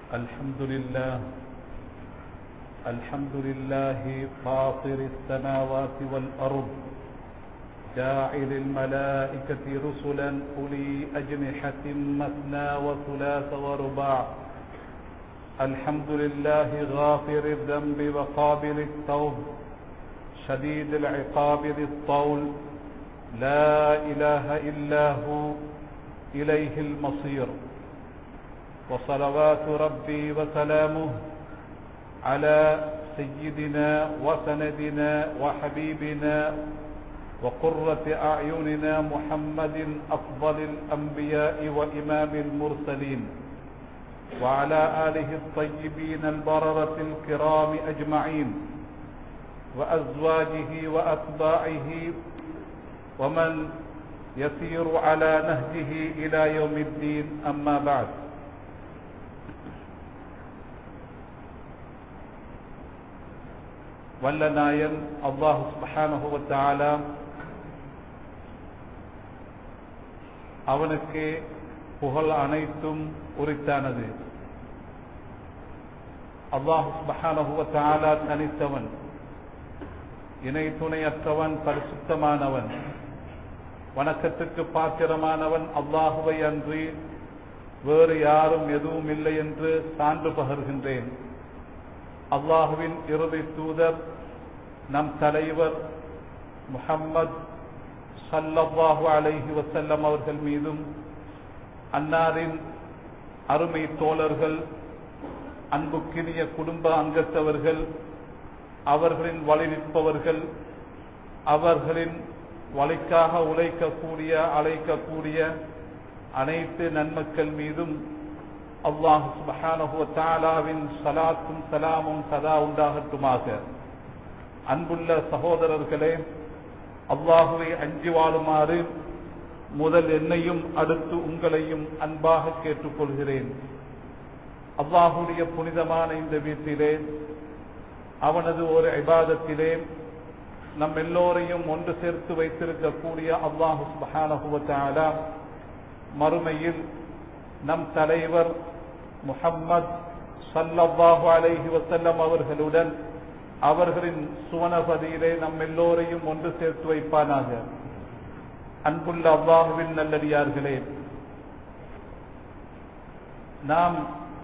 الحمد لله الحمد لله فاطر السماوات والأرض جاعل الملائكة رسلا أولي أجنحة مثنى وثلاث ورباع الحمد لله غافر الذنب وقابل التوب شديد العقاب ذي الطول لا إله إلا هو إليه المصير وصلوات ربي وسلامه على سيدنا وسندنا وحبيبنا وقرة أعيننا محمد أفضل الأنبياء وإمام المرسلين وعلى آله الطيبين البررة الكرام أجمعين وأزواجه وأتباعه ومن يسير على نهجه إلى يوم الدين أما بعد வல்ல நாயன் அல்லாஹு சுபஹானஹுவத்தாலா அவனுக்கு புகழ் அனைத்தும் உரித்தானது அல்லாஹு சுபஹானஹுவத்தாலா தனித்தவன் இணை துணையற்றவன் பரிசுத்தமானவன் வணக்கத்துக்கு பாத்திரமானவன் அல்லாஹுவை அன்றி வேறு யாரும் எதுவும் இல்லை என்று சான்று பகர்கின்றேன் அல்லாஹுவின் இறுதி தூதர் நம் தலைவர் முஹம்மத் சல்லல்லாஹு அலைஹி வசல்லம் அவர்கள் மீதும் அன்னாரின் அருமை தோழர்கள் அன்புக்கினிய குடும்ப அங்கத்தவர்கள் அவர்களின் வழி நிற்பவர்கள் அவர்களின் வழிக்காக உழைக்கக்கூடிய அழைக்கக்கூடிய அனைத்து நன்மக்கள் மீதும் அல்லாஹு சுபஹானஹு தாலாவின் சலாத்தும் சலாமும் சதா உண்டாகட்டுமாக அன்புள்ள சகோதரர்களே அல்லாஹுவை அஞ்சி வாழுமாறு முதல் என்னையும் அடுத்து உங்களையும் அன்பாக கேட்டுக்கொள்கிறேன் அல்லாஹுடைய புனிதமான இந்த வீட்டிலே அவனது ஒரு இபாதத்திலே நம் எல்லோரையும் ஒன்று சேர்த்து வைத்திருக்கக்கூடிய அல்லாஹு சுபஹானஹுவத்தாலா மறுமையில் நம் தலைவர் முஹம்மத் சல்லல்லாஹு அலைஹி வசல்லம் அவர்களுடன் அவர்களின் சுவனபதியிலே நம் எல்லோரையும் ஒன்று சேர்த்து வைப்பானாக அன்புள்ள அல்லாஹுவின் நல்லடியார்களே நாம்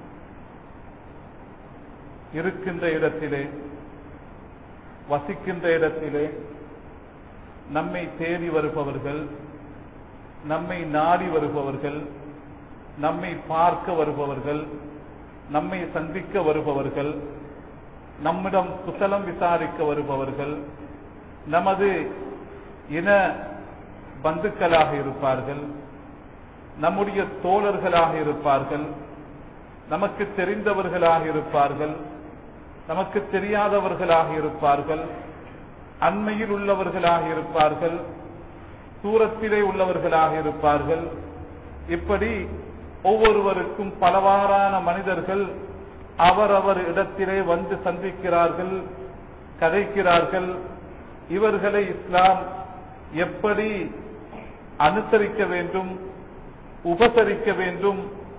இருக்கின்ற இடத்திலே வசிக்கின்ற இடத்திலே நம்மை தேடி வருபவர்கள் நம்மை நாடி வருபவர்கள் நம்மை பார்க்க வருபவர்கள் நம்மை சந்திக்க வருபவர்கள் நம்மிடம் குசலம் விசாரிக்க வருபவர்கள் நமது இன பந்துக்களாக இருப்பார்கள் நம்முடைய தோழர்களாக இருப்பார்கள் நமக்கு தெரிந்தவர்களாக இருப்பார்கள் நமக்கு தெரியாதவர்களாக இருப்பார்கள் அண்மையில் உள்ளவர்களாக இருப்பார்கள் தூரத்திலே உள்ளவர்களாக இருப்பார்கள் இப்படி ஒவ்வொருவருக்கும் பலவாறான மனிதர்கள் அவரவர் இடத்திலே வந்து சந்திக்கிறார்கள் கதைக்கிறார்கள் இவர்களை இஸ்லாம் எப்படி அனுசரிக்க வேண்டும் உபசரிக்க வேண்டும்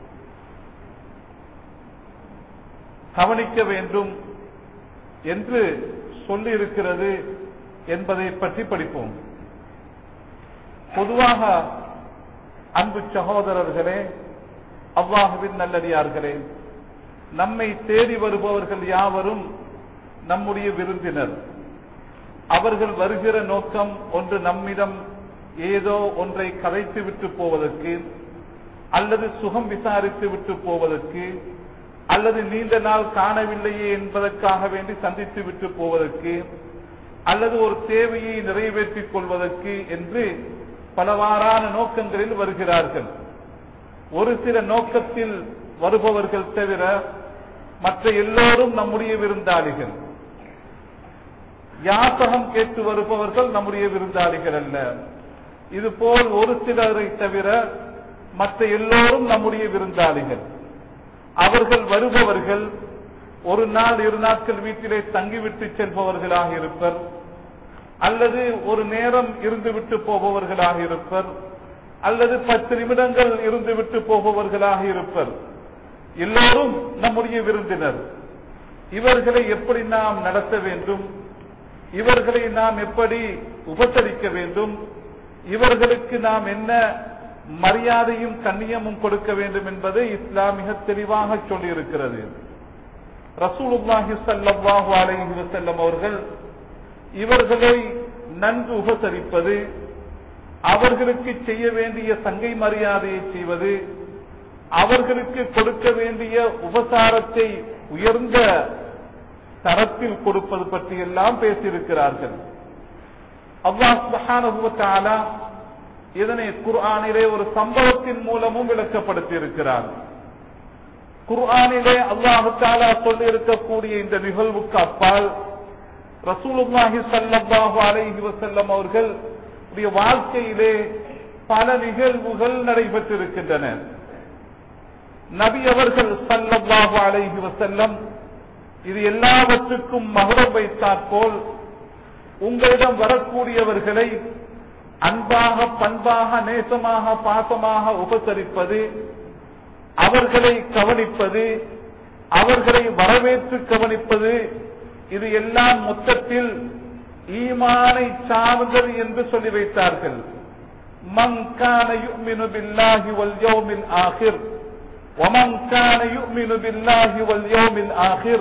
கவனிக்க வேண்டும் என்று சொல்லியிருக்கிறது என்பதை பற்றி படிப்போம் பொதுவாக அன்பு சகோதரர்களே அவ்வாஹுவின் நல்லடியார்களே நம்மை தேடி வருபவர்கள் யாவரும் நம்முடைய விருந்தினர் அவர்கள் வருகிற நோக்கம் ஒன்று நம்மிடம் ஏதோ ஒன்றை கதைத்து விட்டு போவதற்கு அல்லது சுகம் விசாரித்து விட்டு போவதற்கு அல்லது நீண்ட நாள் காணவில்லையே என்பதற்காக வேண்டி சந்தித்து விட்டு போவதற்கு அல்லது ஒரு தேவையை நிறைவேற்றிக் கொள்வதற்கு என்று பலவாறான நோக்கங்களில் வருகிறார்கள் ஒரு சில நோக்கத்தில் வருபவர்கள் தவிர மற்ற எல்லோரும் நம்முடைய விருந்தாளிகள் யாசகம் கேட்டு வருபவர்கள் நம்முடைய விருந்தாளிகள் அல்ல இது போல் ஒரு சிலரை தவிர மற்ற எல்லோரும் நம்முடைய விருந்தாளிகள் அவர்கள் வருபவர்கள் ஒரு நாள் இரு நாட்கள் வீட்டிலே தங்கிவிட்டு செல்பவர்களாக இருப்பர் அல்லது ஒரு நேரம் இருந்துவிட்டு போபவர்களாக இருப்பர் அல்லது பத்து நிமிடங்கள் இருந்துவிட்டு போபவர்களாக இருப்பர் எல்லோரும் நம்முடைய விருந்தினர் இவர்களை எப்படி நாம் நடத்த வேண்டும் இவர்களை நாம் எப்படி உபசரிக்க வேண்டும் இவர்களுக்கு நாம் என்ன மரியாதையும் கண்ணியமும் கொடுக்க வேண்டும் என்பதை இஸ்லாம் மிக தெளிவாக சொல்லியிருக்கிறது ரசூலுல்லாஹி ஸல்லல்லாஹு அலைஹி வஸல்லம் அவர்கள் இவர்களை நன்கு உபசரிப்பது அவர்களுக்கு செய்ய வேண்டிய சங்கை மரியாதையை செய்வது அவர்களுக்கு கொடுக்க வேண்டிய உபசாரத்தை உயர்ந்த தரத்தில் கொடுப்பது பற்றி எல்லாம் பேசியிருக்கிறார்கள் அல்லாஹ் சுப்ஹானஹு வ தஆலா இதனை குர்ஆனிலே ஒரு சம்பவத்தின் மூலமும் விளக்கப்படுத்தி இருக்கிறார் குர்ஆனிலே அல்லாஹு தாலா சொல்லி இருக்கக்கூடிய இந்த நிகழ்வுக்கு அப்பால் ரசூலுல்லாஹி ஸல்லல்லாஹு அலைஹி வஸல்லம் அவர்கள் உடைய வாழ்க்கையிலே பல நிகழ்வுகள் நடைபெற்றிருக்கின்றன நபி அவர்கள் ஸல்லல்லாஹு அலைஹி வஸல்லம் இது எல்லாவற்றுக்கும் மகுடம் வைத்தாற் போல் உங்களிடம் வரக்கூடியவர்களை அன்பாக பண்பாக நேசமாக பாசமாக உபசரிப்பது அவர்களை கவனிப்பது அவர்களை வரவேற்று கவனிப்பது இது எல்லாம் மொத்தத்தில் ஈமானை சார்ந்தது என்று சொல்லி வைத்தார்கள் من كان يؤمن بالله واليوم الآخر ومن كان يؤمن بالله واليوم الآخر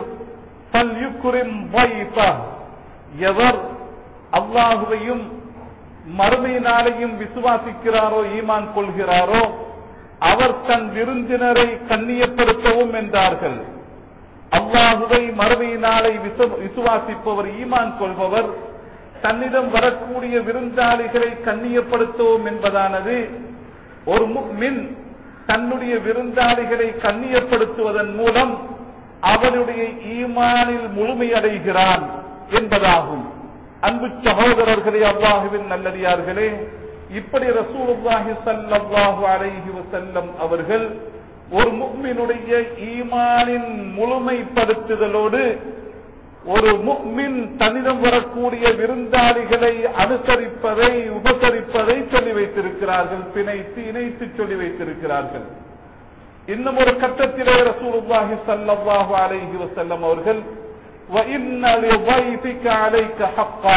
فليكرم ضيفه எவர் அல்லாஹுவையும் மறுமை நாளையும் விசுவாசிக்கிறாரோ ஈமான் கொள்கிறாரோ அவர் தன் விருந்தினரை கண்ணியப்படுத்தவும் என்றார்கள் அல்லாஹுவை மறுமை நாளை விசுவாசிப்பவர் ஈமான் கொள்பவர் தன்னிடம் வரக்கூடிய விருந்தாளிகளை கண்ணியப்படுத்தவும் என்பதானது ஒரு மின் தன்னுடைய விருந்தாளிகளை கண்ணியப்படுத்துவதன் மூலம் அவனுடைய ஈமானில் முழுமையடைகிறான் என்பதாகும் அன்பு சகோதரர்களே அல்லாஹுவின் நல்லடியார்களே இப்படி ரசூலுல்லாஹி ஸல்லல்லாஹு அலைஹி வஸல்லம் அவர்கள் ஒரு முக்மினுடைய ஈமானின் முழுமைப்படுத்துதலோடு ஒரு முக்மின் தன்னிடம் வரக்கூடிய விருந்தாளிகளை அனுசரிப்பதை உபசரிப்பதை சொல்லி வைத்திருக்கிறார்கள் பிணைத்து இணைத்து சொல்லி வைத்திருக்கிறார்கள் இன்னும் ஒரு கட்டத்திலே ரசூலுல்லாஹி ஸல்லல்லாஹு அலைஹி வஸல்லம் அவர்கள் وَإِنَّ لِضَيْفِكَ عَلَيْكَ حَقًّا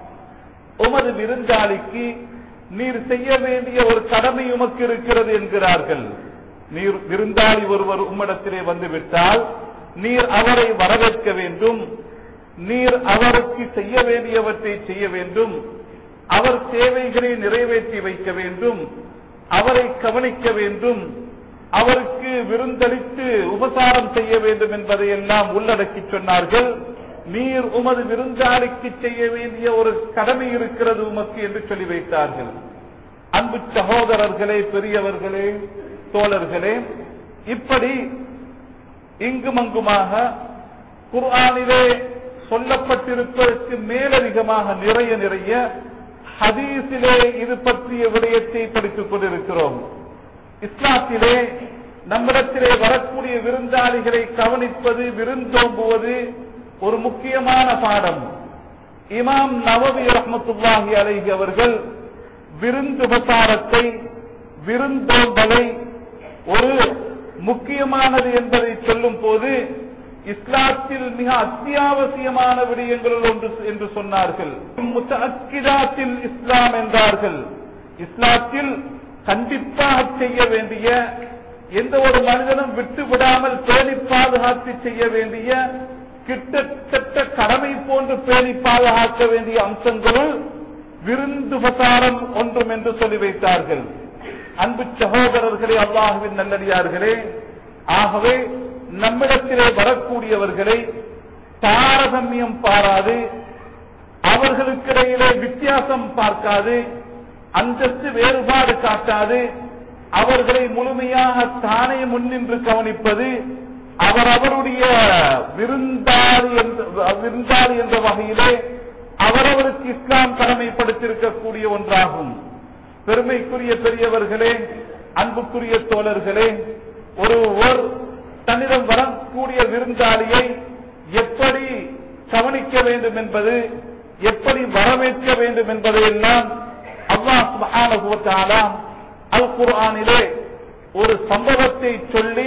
உமது விருந்தாளிக்கு நீர் செய்ய வேண்டிய ஒரு கடமை உமக்கு இருக்கிறது என்கிறார்கள் நீர் விருந்தாளி ஒருவர் உம்மிடத்திலே வந்துவிட்டால் நீர் அவரை வரவேற்க வேண்டும் நீர் அவருக்கு செய்ய வேண்டியவற்றை செய்ய வேண்டும் அவர் தேவைகளை நிறைவேற்றி வைக்க வேண்டும் அவரை கவனிக்க வேண்டும் அவருக்கு விருந்தளித்து உபசாரம் செய்ய வேண்டும் என்பதை எல்லாம் உள்ளடக்கி சொன்னார்கள் நீர் உமது விருந்தாளிக்கு செய்ய வேண்டிய ஒரு கடமை இருக்கிறது உமக்கு என்று சொல்லி வைத்தார்கள் அன்பு சகோதரர்களே பெரியவர்களே தோழர்களே இப்படி இங்குமங்குமாக குர்ஆனிலே சொல்லப்பட்டிருப்பதற்கு மேலதிகமாக நிறைய நிறைய ஹதீஸிலே இது பற்றிய விடயத்தை படித்துக் கொண்டிருக்கிறோம் இஸ்லாத்திலே நம்மிடத்திலே வரக்கூடிய விருந்தாளிகளை கவனிப்பது விருந்தோம்புவது ஒரு முக்கியமான பாடம் இமாம் நவவி ரஹமத்துல்லாஹி அலைஹி அவர்கள் விருந்துபசாரத்தை விருந்தோம்பலை ஒரு முக்கியமானது என்பதை சொல்லும் போது இஸ்லாத்தில் மிக அத்தியாவசியமான விடயங்களுள் ஒன்று என்று சொன்னார்கள் முத்தஅக்கிதாத்தில் இஸ்லாம் என்றார்கள் இஸ்லாத்தில் கண்டிப்பாக செய்ய வேண்டிய எந்த ஒரு மனிதனும் விட்டு விடாமல் பேணி பாதுகாத்து செய்ய வேண்டிய கிட்டத்தட்ட கடமை போன்று பேணி பாதுகாக்க வேண்டிய அம்சங்களுள் விருந்துபசாரம் ஒன்றும் என்று சொல்லி வைத்தார்கள் அன்பு சகோதரர்களே அல்லாஹுவின் நல்லடியார்களே ஆகவே நம்மிடத்திலே வரக்கூடியவர்களை தாரதமியம் பாராது அவர்களுக்கிடையிலே வித்தியாசம் பார்க்காது அந்தஸ்து வேறுபாடு காட்டாது அவர்களை முழுமையாக தானே முன்னின்று கவனிப்பது அவர் அவருடைய விருந்தாளி என்ற விருந்தாளி என்ற வகையிலே அவரவருக்கு இஸ்லாம் கடமைப்படுத்தியிருக்கக்கூடிய ஒன்றாகும் பெருமைக்குரிய பெரியவர்களே அன்புக்குரிய தோழர்களே ஒருவர் தன்னிடம் வரக்கூடிய விருந்தாளியை எப்படி கவனிக்க வேண்டும் என்பது எப்படி வரவேற்க வேண்டும் என்பதையெல்லாம் அல்லாஹ் சுப்ஹானஹு வ தஆலா அல் குர்ஆனிலே ஒரு சம்பவத்தை சொல்லி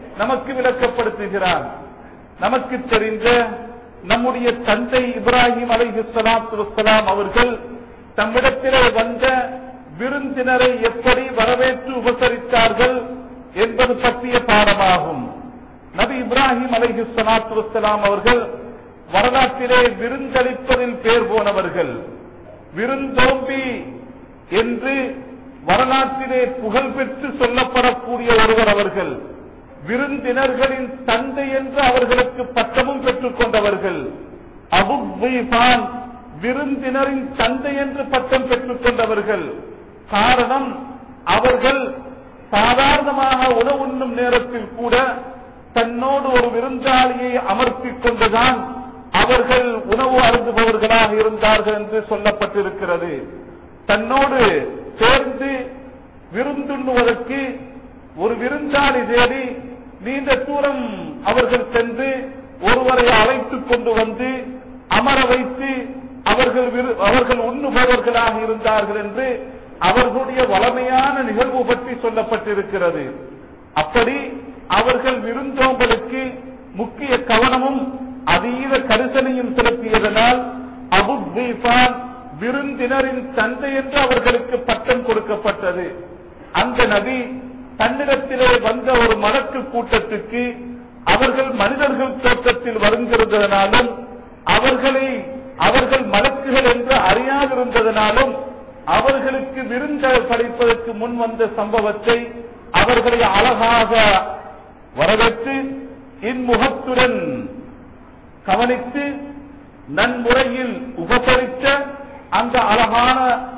நமக்கு விளக்கப்படுத்துகிறான் நமக்கு தெரிந்த நம்முடைய தந்தை இப்ராஹிம் அலைஹி ஸலாத்து வஸ்ஸலாம் அவர்கள் தம்மிடத்திலே வந்த விருந்தினரை எப்படி வரவேற்று உபசரித்தார்கள் என்பது பற்றிய பாடமாகும் நபி இப்ராஹிம் அலைஹி ஸலாத்து வஸ்ஸலாம் அவர்கள் வரலாற்றிலே விருந்தளிப்பதில் பேர் போனவர்கள் விருந்தோம்பி என்று வரலாற்றிலே புகழ் பெற்று சொல்லப்படக்கூடிய ஒருவர் அவர்கள் விருந்தினர்களின் தந்தை என்று அவர்களுக்கு பட்டமும் பெற்றுக் கொண்டவர்கள் அபு பீபான் விருந்தினரின் தந்தை என்று பட்டம் பெற்றுக் கொண்டவர்கள் காரணம் அவர்கள் சாதாரணமாக உணவுண்ணும் நேரத்தில் கூட தன்னோடு ஒரு விருந்தாளியை அமர்த்திக் கொண்டுதான் அவர்கள் உணவு அருந்துபவர்களாக இருந்தார்கள் என்று சொல்லப்பட்டிருக்கிறது தன்னோடு சேர்ந்து விருந்துண்ணுவதற்கு ஒரு விருந்தாளி தேடி நீண்ட தூரம் அவர்கள் சென்று ஒருவரை அழைத்துக் கொண்டு வந்து அமர வைத்து அவர்கள் விரு- அவர்கள் உண்ணுபவர்களாக இருந்தார்கள் என்று அவர்களுடைய வளமையான நிகழ்வு பற்றி சொல்லப்பட்டிருக்கிறது அப்படி அவர்கள் விருந்தோம்பலுக்கு முக்கிய கவனமும் அதீத கரிசனையும் செலுத்தியதனால் அபு பீபான் விருந்தினரின் தந்தை என்று அவர்களுக்கு பட்டம் கொடுக்கப்பட்டது அந்த நபி தன்னிடத்திலே வந்த ஒரு மலக்கு கூட்டத்துக்கு அவர்கள் மனிதர்கள் தோற்றத்தில் வருகிறதனாலும் அவர்களை அவர்கள் மலக்குகள் என்று அறியாதிருந்ததனாலும் அவர்களுக்கு விருந்த படைப்பதற்கு முன் வந்த சம்பவத்தை அவர்களை அழகாக வரவேற்று இன்முகத்துடன் கவனித்து நன்முறையில் உபசரித்த அந்த அழகான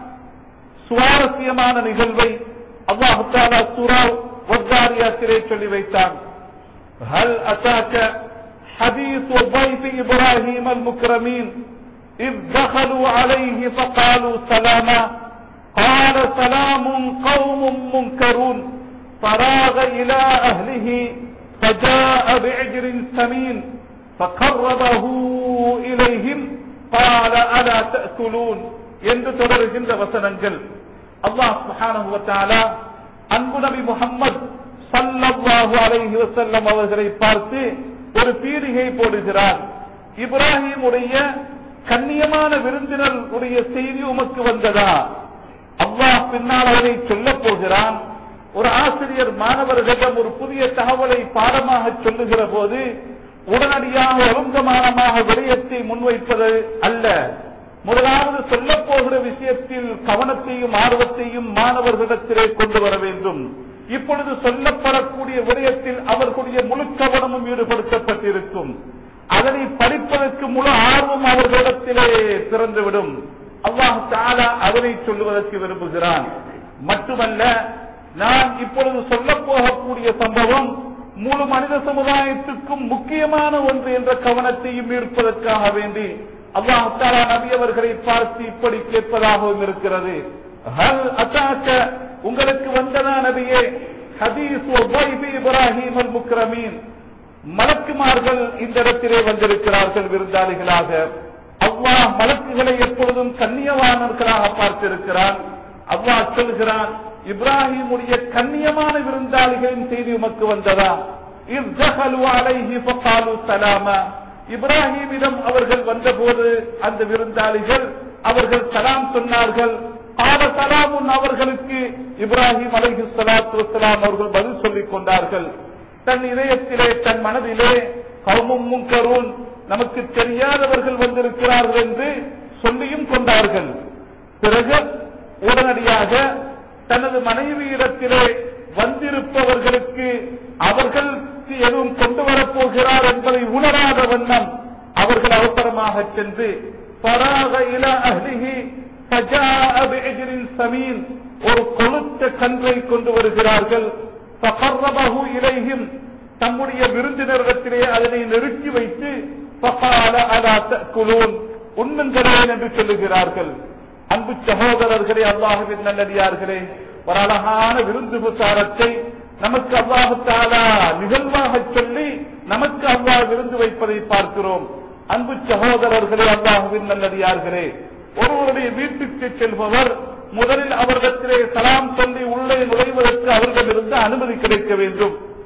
சுவாரஸ்யமான நிகழ்வை அல்லாஹு தாலா சூரா வர்தாரியாத்திலே சொல்லி வைத்தான் هل أتاك حديث ضيف إبراهيم المكرمين إذ دخلوا عليه فقالوا سلاما قال سلام قوم منكرون فراغ إلى أهله فجاء بعجر سمين فقربه إليهم قال ألا تأكلون என்று தொடர்கின்ற வசனங்கள் அல்லாஹ் சுப்ஹானஹு வ தஆலா அன்பு நபி முஹம்மது ஸல்லல்லாஹு அலைஹி வஸல்லம் அவர்களை பார்த்து ஒரு பீடிகை போடுகிறார் இப்ராஹிமுடைய கண்ணியமான விருந்தினர் உடைய செய்தி உமக்கு வந்ததா அல்லாஹ் பின்னால் அதனை சொல்லப் போகிறான் ஒரு ஆசிரியர் மாணவர்களிடம் ஒரு புதிய தகவலை பாடமாக சொல்லுகிற போது உடனடியாக ஒழுங்கமானமாக விடயத்தை முன்வைப்பது அல்ல முதலாவது சொல்லப் போகிற விஷயத்தில் கவனத்தையும் ஆர்வத்தையும் மாணவர்களிடத்திலே கொண்டு வர வேண்டும் இப்பொழுது சொல்லப்படக்கூடிய விடயத்தில் அவர்களுடைய முழு கவனமும் ஈடுபடுத்தப்பட்டிருக்கும் அதனை படிப்பதற்கு முழு ஆர்வம் அவர்களிடத்திலே திறந்துவிடும் அல்லாஹ் தாலா அதனை சொல்லுவதற்கு விரும்புகிறான் மட்டுமல்ல நான் இப்பொழுது சொல்லப் போகக்கூடிய சம்பவம் முழு மனித சமுதாயத்துக்கும் முக்கியமான ஒன்று என்ற கவனத்தையும் ஈர்ப்பதற்காக வேண்டி அல்லாஹ் தாலா நபி அவர்களை பார்த்து இப்படி கேட்பதாகவும் இருக்கிறது ஹல் அத்தாக்க உங்களுக்கு வந்ததா நபியே ஹதீஸ் இப்ராஹிம் அல் முக்ரமீன் மலக்குமார்கள் இந்த இடத்திலே வந்திருக்கிறார்கள் விருந்தாளிகளாக அல்லாஹ் மலக்குகளை எப்பொழுதும் கண்ணியவானர்களாக பார்த்திருக்கிறான் அல்லாஹ் சொல்கிறான் இப்ராஹிமுடைய கண்ணியமான விருந்தாளிகளின் செய்தி உமக்கு வந்ததா இர்தஹலு அலைஹி ஃபகாலு சலாமா இப்ராஹிமிடம் அவர்கள் வந்தபோது அந்த விருந்தாளிகள் அவர்கள் சலாம் சொன்னார்கள் கால சலாமுன் அவர்களுக்கு இப்ராஹிம் அலைஹி ஸலாத்து வஸலாம் அவர்கள் பதில் சொல்லிக் கொண்டார்கள் தன் இதயத்திலே தன் மனதிலே கவுமும் முன்கரும் நமக்கு தெரியாதவர்கள் வந்திருக்கிறார்கள் என்று சொல்லியும் கொண்டார்கள் பிறகு உடனடியாக தனது மனைவியிடத்திலே வந்திருப்பவர்களுக்கு அவர்களுக்கு எதுவும் கொண்டு வரப்போகிறார் என்பதை உணராத வண்ணம் அவர்கள் அவசரமாக சென்று பராக இல அஹ்லிஹி فجاء بعجل سمين ஒரு கொளுத்த கன்றை கொண்டு வருகிறார்கள் فقربه إليهم தம்முடைய விருந்தினரிடத்திலே அதனை நெருக்கி வைத்து فقال ألا تأكلون உண்ணுங்களேன் என்று சொல்லுகிறார்கள் அன்பு சகோதரர்களே அல்லாஹுவின் நல்லடியார்களே ஒரு அழகான விருந்து விசாரத்தை நமக்கு அல்லாஹு தாலா நிகழ்வாக சொல்லி நமக்கு அல்லாஹ் விருந்து வைப்பதை பார்க்கிறோம் அன்பு சகோதரர்களே அல்லாஹுவின் நல்லடியார்களே ஒருவருடைய வீட்டுக்கு செல்பவர் முதலில் அவரிடத்திலே சலாம் சொல்லி உள்ளே நுழைவதற்கு அவர்களிடமிருந்து அனுமதி கிடைக்க வேண்டும்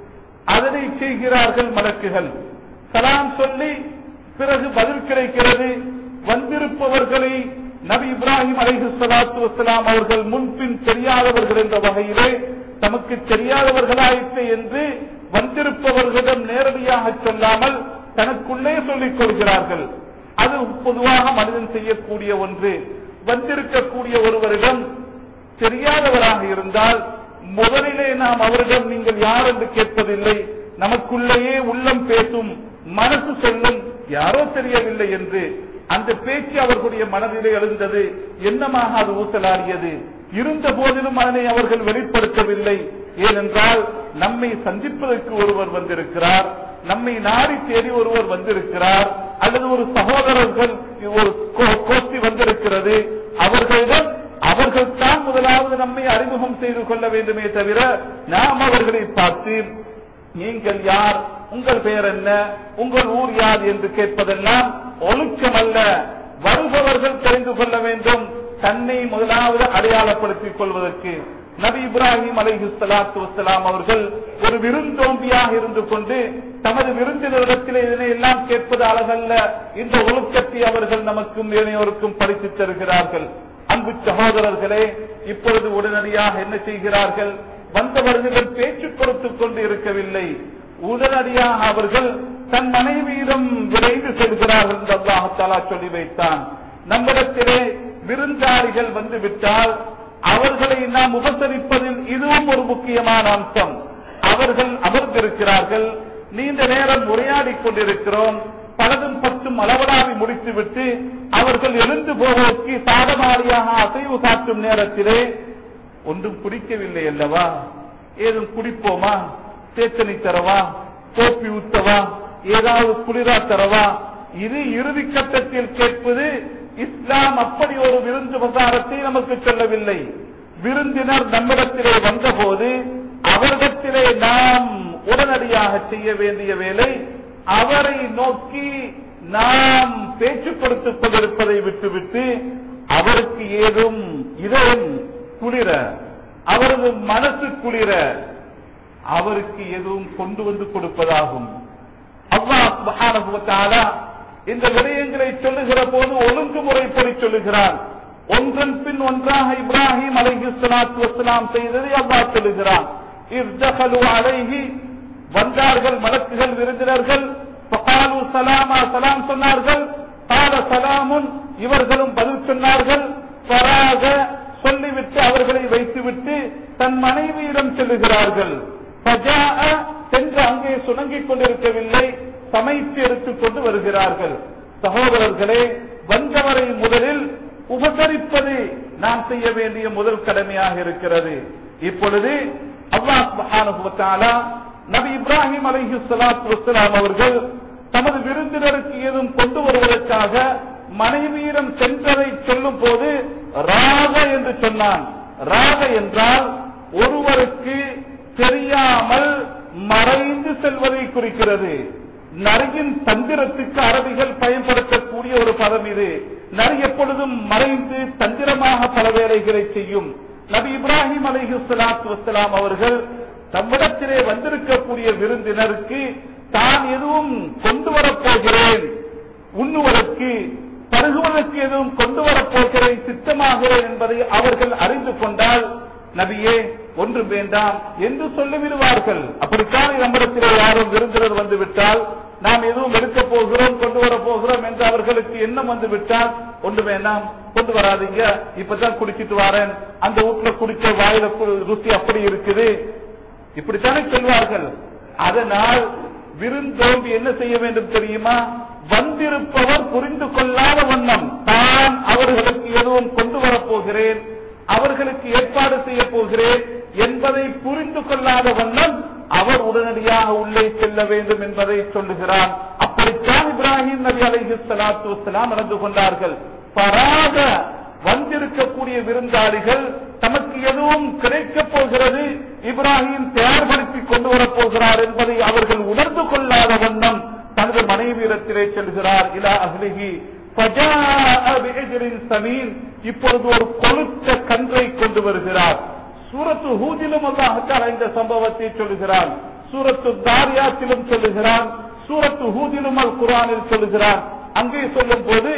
அதனை செய்கிறார்கள் மலக்குகள் சலாம் சொல்லி பிறகு பதில் கிடைக்கிறது வந்திருப்பவர்களை நபி இப்ராஹிம் அலைஹி ஸலாத்து வஸ்ஸலாம் அவர்கள் முன்பின் தெரியாதவர்கள் என்ற வகையிலே தமக்கு தெரியாதவர்களாயிற்று என்று வந்திருப்பவர்களிடம் நேரடியாக சொல்லாமல் தனக்குள்ளே சொல்லிக் கொள்கிறார்கள் அது பொதுவாக மனிதன் செய்யக்கூடிய ஒன்று வந்திருக்கக்கூடிய ஒருவரிடம் தெரியாதவராக இருந்தால் முதலிலே நாம் அவரிடம் நீங்கள் யார் என்று கேட்பதில்லை நமக்குள்ளேயே உள்ளம் பேசும் மனசு சொல்லும் யாரோ தெரியவில்லை என்று அந்த பேச்சு அவர்களுடைய மனதிலே எழுந்தது என்னமாக அது ஊசலாடியது இருந்த போதிலும் அதனை அவர்கள் வெளிப்படுத்தவில்லை ஏனென்றால் நம்மை சந்திப்பதற்கு ஒருவர் வந்திருக்கிறார் நம்மை நாடி தேடி ஒருவர் வந்திருக்கிறார் அல்லது ஒரு சகோதரர்கள் ஒரு கோ- கோஷ்டி வந்திருக்கிறது அவர்களிடம் அவர்கள் தான் முதலாவது நம்மை அறிமுகம் செய்து கொள்ள வேண்டுமே தவிர நாம் அவர்களை பார்த்து நீங்கள் யார் உங்கள் பெயர் என்ன உங்கள் ஊர் யார் என்று கேட்பதெல்லாம் ஒழுக்கம் அல்ல வருபவர்கள் தெரிந்து கொள்ள வேண்டும் தன்னை முதலாவது அடையாளப்படுத்திக் கொள்வதற்கு நபி இப்ராஹிம் அலைஹி ஸலாத்து வஸ்ஸலாம் அவர்கள் ஒரு விருந்தோம்பியாக இருந்து கொண்டு தமது விருந்தினரிடத்திலே இதனை எல்லாம் கேட்பது அழகல்ல இந்த ஒழுக்கத்தை அவர்கள் நமக்கும் ஏனையோருக்கும் படித்துத் தருகிறார்கள் அன்பு சகோதரர்களே இப்பொழுது உடனடியாக என்ன செய்கிறார்கள் வந்தவர்களிடம் பேச்சு கொடுத்துக் கொண்டு இருக்கவில்லை உடனடியாக அவர்கள் தன் மனைவியிடம் விரைந்து செல்கிறார்கள் என்று அல்லாஹாலா சொல்லி வைத்தான் நம்மிடத்திலே விருந்தாளிகள் வந்து விட்டால் அவர்களை நாம் உபசரிப்பதில் இதுவும் ஒரு முக்கியமான அம்சம் அவர்கள் அமர்ந்திருக்கிறார்கள் நீண்ட நேரம் உரையாடிக் கொண்டிருக்கிறோம் பலதும் பத்தும் அளவலாவி முடித்துவிட்டு அவர்கள் எழுந்து போவதற்கு சாதமாரியாக அசைவு காட்டும் நேரத்திலே ஒன்றும் குடிக்கவில்லை அல்லவா ஏதும் குடிப்போமா சேத்தனி தரவா கோப்பி ஊத்தவா ஏதாவது குளிரா தரவா இது இறுதி கட்டத்தில் கேட்பது இஸ்லாம் அப்படி ஒரு விருந்து பிரசாரத்தை நமக்கு சொல்லவில்லை விருந்தினர் நம்மிடத்திலே வந்தபோது அவரிடத்திலே நாம் உடனடியாக செய்ய வேண்டிய வேலை அவரை நோக்கி நாம் பேச்சு கொடுத்துக் கொண்டிருப்பதை விட்டுவிட்டு அவருக்கு ஏதும் இதயம் குளிர அவரது மனசு குளிர அவருக்கு எதுவும் கொண்டு வந்து கொடுப்பதாகும் அல்லாஹ் சுப்ஹானஹு வ தஆலா இந்த விடயங்களை சொல்லுகிற போது ஒழுங்குமுறைப்படி சொல்லுகிறான் ஒன்றன் பின் ஒன்றாக இப்ராஹிம் அலைஹி ஸலாத்து வஸ்ஸலாம் செய்ததை அல்லாஹ் சொல்லுகிறான் இர்தகலு அலைஹி வந்தார்கள் மலக்குகள் விருந்தினர்கள் ஃபகாலு சலாமா சலாம் சொன்னார்கள் கால சலாமுன் இவர்களும் பதில் சொன்னார்கள் ஃபராக சொல்லிவிட்டு அவர்களை வைத்துவிட்டு தன் மனைவியிடம் செல்லுகிறார்கள் ஃபஜாஅ சென்று அங்கே சுணங்கிக் கொண்டிருக்கவில்லை சமைத்து எடுத்துக் கொண்டு வருகிறார்கள் சகோதரர்களே வந்தவரை முதலில் உபசரிப்பது நாம் செய்ய வேண்டிய முதல் கடமையாக இருக்கிறது இப்பொழுது அல்லாஹ் சுப்ஹானஹு வ தஆலா நபி இப்ராஹிம் அலைஹி ஸலாத்து வஸ்ஸலாம் அவர்கள் தமது விருந்தினருக்கு ஏதும் கொண்டு வருவதற்காக மனைவியிடம் சென்றதை சொல்லும் போது ராக என்று சொன்னான் ராக என்றால் ஒருவருக்கு தெரியாமல் மறைந்து செல்வதை குறிக்கிறது நரியின் தந்திரத்துக்கு அரபிகள் பயன்படுத்தக்கூடிய ஒரு பதம் இது நரி எப்பொழுதும் மறைந்து தந்திரமாக பல வேலைகளை செய்யும் நபி இப்ராஹிம் அலைஹி ஸலாத்து வஸ்ஸலாம் அவர்கள் தம்மிடத்திலே வந்திருக்கக்கூடிய விருந்தினருக்கு தான் எதுவும் கொண்டு வரப்போகிறேன் உண்ணுவதற்கு பருகுவதற்கு எதுவும் கொண்டு வரப்போகிறேன் சித்தமாகிறேன் என்பதை அவர்கள் அறிந்து கொண்டால் நபியே ஒன்றும் வேண்டாம் என்று சொல்லிவிடுவார்கள் அப்படித்தான் நம்மிடத்திலே யாரும் விருந்தினர் வந்து விட்டால் நாம் எதுவும் எடுக்க போகிறோம் கொண்டு வர போகிறோம் என்று அவர்களுக்கு எண்ணம் வந்து விட்டால் ஒன்று வேண்டாம் கொண்டு வராதீங்க இப்பதான் குடிச்சிட்டு வரேன் அந்த வீட்டுல குடிச்ச வாயில கு- ருசி அப்படி இருக்குது இப்படித்தானே சொல்வார்கள் அதனால் விருந்தோம்பி என்ன செய்ய வேண்டும் தெரியுமா வந்திருப்பவர் புரிந்து கொள்ளாத வண்ணம் தான் அவர்களுக்கு எதுவும் கொண்டு வரப்போகிறேன் அவர்களுக்கு ஏற்பாடு செய்ய போகிறேன் என்பதை புரிந்து கொள்ளாத வண்ணம் அவர் உடனடியாக உள்ளே செல்ல வேண்டும் என்பதை சொல்லுகிறார் அப்படித்தான் இப்ராஹிம் நபி அலைஹி ஸலாத்து வஸ்ஸலாம் நடந்து கொண்டார்கள் பராக வந்திருக்கக்கூடிய விருந்தாளிகள் தமக்கு எதுவும் கிடைக்கப் போகிறது இப்ராஹிம் தயார்படுத்திக் கொண்டு வரப் போகிறார் என்பதை அவர்கள் உணர்ந்து கொள்ளாத வண்ணம் தனது மனைவியிடத்திலே செல்கிறார் இலா அஹ்லிஹி ஃபஜாஅ பிஅஜ்ரின் சமீன் இப்பொழுது ஒரு கொழுத்த கன்றை கொண்டு வருகிறார் சூரத்து ஹூதிலும் அல்லாஹ் தஆலா இந்த சம்பவத்தை சொல்லுகிறான் சூரத்து தாரியாத்திலும் சொல்லுகிறான் சூரத்து ஹூதிலும் அல் குரானில் சொல்லுகிறான் அங்கே சொல்லும் போது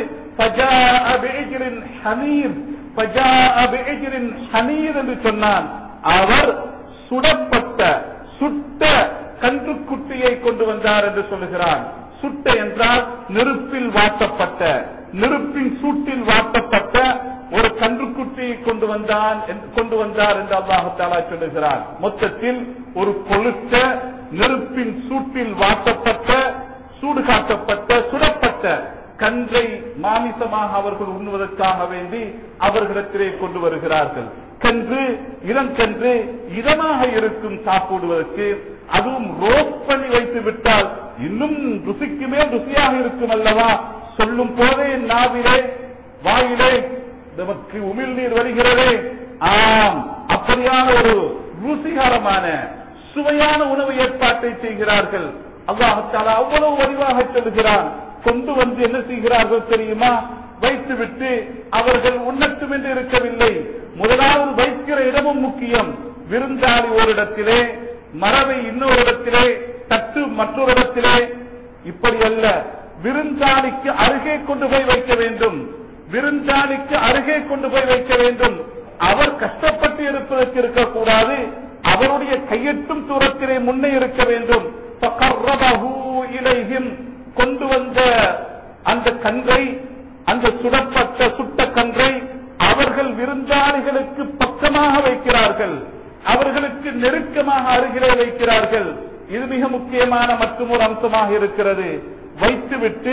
என்று சொன்னான் அவர் சுடப்பட்ட சுட்ட கன்றுக்குட்டியை கொண்டு வந்தார் என்று சொல்லுகிறான் சுட்ட என்றால் நெருப்பில் வாட்டப்பட்ட நெருப்பின் சூட்டில் வாட்டப்பட்ட ஒரு கன்றுக்குட்டியை கொண்டு வந்தான் கொண்டு வந்தார் என்று அல்லாஹாலா சொல்லுகிறார் மொத்தத்தில் ஒரு கொழுத்த நெருப்பின் சூட்டில் வாட்டப்பட்ட சூடு காட்டப்பட்ட சுடப்பட்ட கன்றை மாமிசமாக அவர்கள் உண்ணுவதற்காக வேண்டி அவர்களிடத்திலே கொண்டு வருகிறார்கள் கன்று இளங்கன்று இதமாக இருக்கும் சாப்பிடுவதற்கு அதுவும் ரோஸ்ட் பண்ணி வைத்து விட்டால் இன்னும் ருசிக்கு மேல் ருசியாக இருக்கும் அல்லவா சொல்லும் போதே நாவிலே வாயிலே நமக்கு உமிழ்நீர் வருகிறதே ஆம் அப்படியான ஒரு ருசிகரமான சுவையான உணவு ஏற்பாட்டை செய்கிறார்கள் அல்லாஹால அவ்வளவு வடிவாக சொல்லுகிறான் கொண்டு வந்து என்ன செய்கிறார்கள் தெரியுமா வைத்துவிட்டு அவர்கள் உண்ணட்டும் என்று இருக்கவில்லை முதலாவது வைக்கிற இடமும் முக்கியம் விருந்தாளி ஒரு இடத்திலே மரபை இன்னொரு இடத்திலே தட்டு மற்றொரு இடத்திலே இப்படி அல்ல விருந்தாளிக்கு அருகே கொண்டு போய் வைக்க வேண்டும் விருந்தாளிக்கு அருகே கொண்டு போய் வைக்க வேண்டும் அவர் கஷ்டப்பட்டு இருப்பதற்கு இருக்கக்கூடாது அவருடைய கையெட்டும் தூரத்திலே முன்னே இருக்க வேண்டும் கொண்டு வந்த அந்த கன்றை அந்த சுடப்பட்ட சுட்ட கன்றை அவர்கள் விருந்தாளிகளுக்கு பக்கமாக வைக்கிறார்கள் அவர்களுக்கு நெருக்கமாக அருகிலே வைக்கிறார்கள் இது மிக முக்கியமான மற்றும் ஒரு அம்சமாக இருக்கிறது வைத்துவிட்டு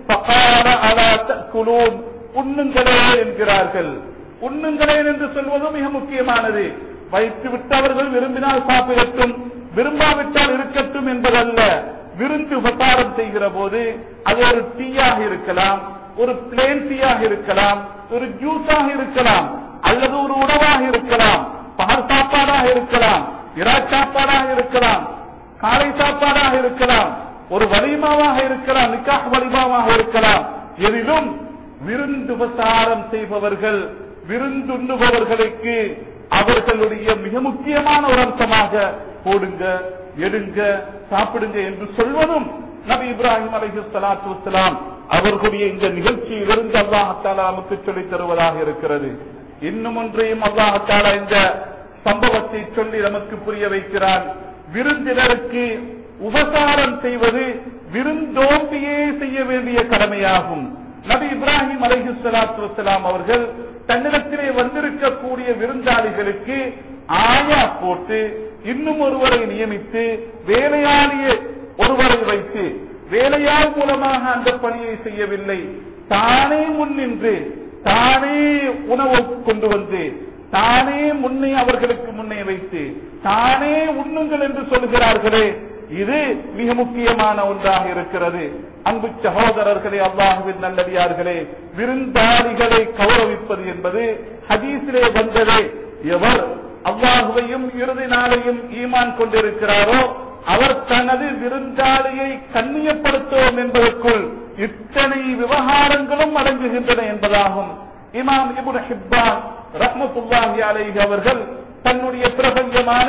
உண்ணுங்களே என்கிறார்கள் உண்ணுங்களேன் என்று சொல்வது மிக முக்கியமானது வைத்துவிட்டு அவர்கள் விரும்பினால் சாப்பிடட்டும் விரும்பாவிட்டால் இருக்கட்டும் என்பதல்ல விருந்து உபசாரம் செய்கிற போது அது ஒரு டீயாக இருக்கலாம் ஒரு பிளேன் டீயாக இருக்கலாம் ஒரு ஜூஸாக இருக்கலாம் அல்லது ஒரு உணவாக இருக்கலாம் பகல் சாப்பாடாக இருக்கலாம் இரா சாப்பாடாக இருக்கலாம் காலை சாப்பாடாக இருக்கலாம் ஒரு வலிமாவாக இருக்கலாம் நிக்காக வலிமாவாக இருக்கலாம் எதிலும் விருந்து உபசாரம் செய்பவர்கள் விருந்துண்ணுபவர்களுக்கு அவர்களுடைய மிக முக்கியமான ஒரு அம்சமாக போடுங்க எடுங்க சாப்பிடுங்க என்று சொல்வதும் நபி இப்ராஹிம் அலஹி சலாத்து வலாம் அவர்களுடைய இந்த நிகழ்ச்சியிலிருந்து அல்லாஹாலா நமக்கு சொல்லித் தருவதாக இருக்கிறது இன்னும் ஒன்றையும் அல்லாஹாலா இந்த சம்பவத்தை சொல்லி நமக்கு புரிய வைக்கிறான் விருந்தினருக்கு உபசாரம் செய்வது விருந்தோம்பியே செய்ய வேண்டிய கடமையாகும் நபி இப்ராஹிம் அலஹி சலாத்து வலாம் அவர்கள் தன்னிடத்திலே வந்திருக்கக்கூடிய விருந்தாளிகளுக்கு ஆயா போட்டு இன்னும் ஒருவரை நியமித்து வேலையாளியை ஒருவரை வைத்து வேலையாள் மூலமாக அந்த பணியை செய்யவில்லை தானே முன்னின்று தானே உணவு கொண்டு வந்து தானே முன்னே அவர்களுக்கு முன்னே வைத்து தானே உண்ணுங்கள் என்று சொல்கிறார்களே இது மிக முக்கியமான ஒன்றாக இருக்கிறது அன்பு சகோதரர்களே அல்லாஹுவின் நல்லடியார்களே விருந்தாளிகளை கௌரவிப்பது என்பது ஹதீஸிலே வந்ததே எவர் அல்லாஹுவையும் இறுதி நாளையும் ஈமான் கொண்டிருக்கிறாரோ அவர் தனது விருந்தாளியை கண்ணியப்படுத்துவோம் என்பதற்குள் இத்தனை விவகாரங்களும் அடங்குகின்றன என்பதாகும் இமாம் இபுன் ஹிப்பான் ரஹ்மத்துல்லாஹி அலைஹி அவர்கள் தன்னுடைய பிரபஞ்சமான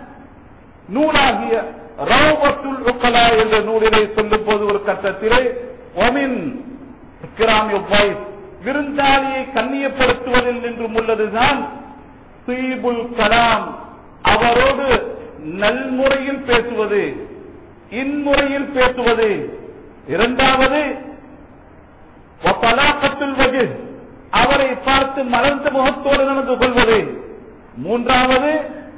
நூலாகிய ரவுபத்துல் உக்கலா என்ற நூலிலே சொல்லும் போது ஒரு கட்டத்திலே ஒமின் கிராமிய வைஸ் விருந்தாளியை கண்ணியப்படுத்துவதில் நின்றும் உள்ளதுதான் சீபுல் கலாம் அவரோடு நல்முறையில் பேசுவது இன்முறையில் பேசுவது இரண்டாவது வகு அவரை பார்த்து மலர்ந்த முகத்தோடு நடந்து கொள்வது மூன்றாவது